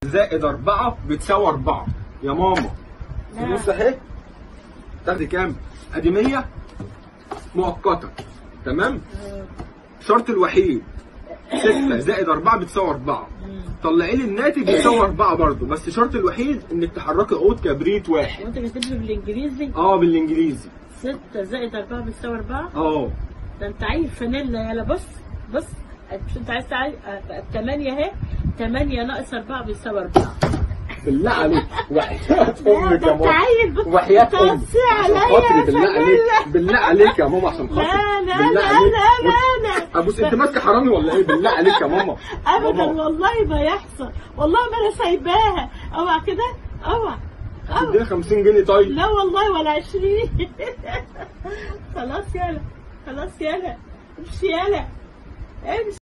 زائد أربعة بتساوي أربعة يا ماما لا. فلوس أهي تاخدي كام؟ أدي 100 مؤقتة تمام؟ الشرط الوحيد 6 زائد 4 بتساوي 4 طلعي لي الناتج بيساوي 4 برضه بس الشرط الوحيد انك تحركي عود كبريت واحد وانت كاتب لي بالانجليزي اه بالانجليزي 6 زائد 4 بتساوي 4 اه ده انت عايز فانيلا يلا بص بص مش انت عايز تعايز 8 اهي 8 ناقص 4 بيساوي 4 بالله عليك وحياة امك ده يا انت ماما عايز بص وحياة امك توسع عشان عليا خاطري يا بالله عليك فانيلا. بالله عليك يا ماما عشان خاطري لا لا بالله لا عليك لا لا لا ابوس انت ماسكه حرامي ولا ايه بالله عليك يا ماما ابدا ماما والله ما يحصل والله ما انا سايباها اوعى كده اوعى اوعى ادينا 50 جنيه طيب لا والله ولا 20 خلاص يلا خلاص يلا امشي يلا امشي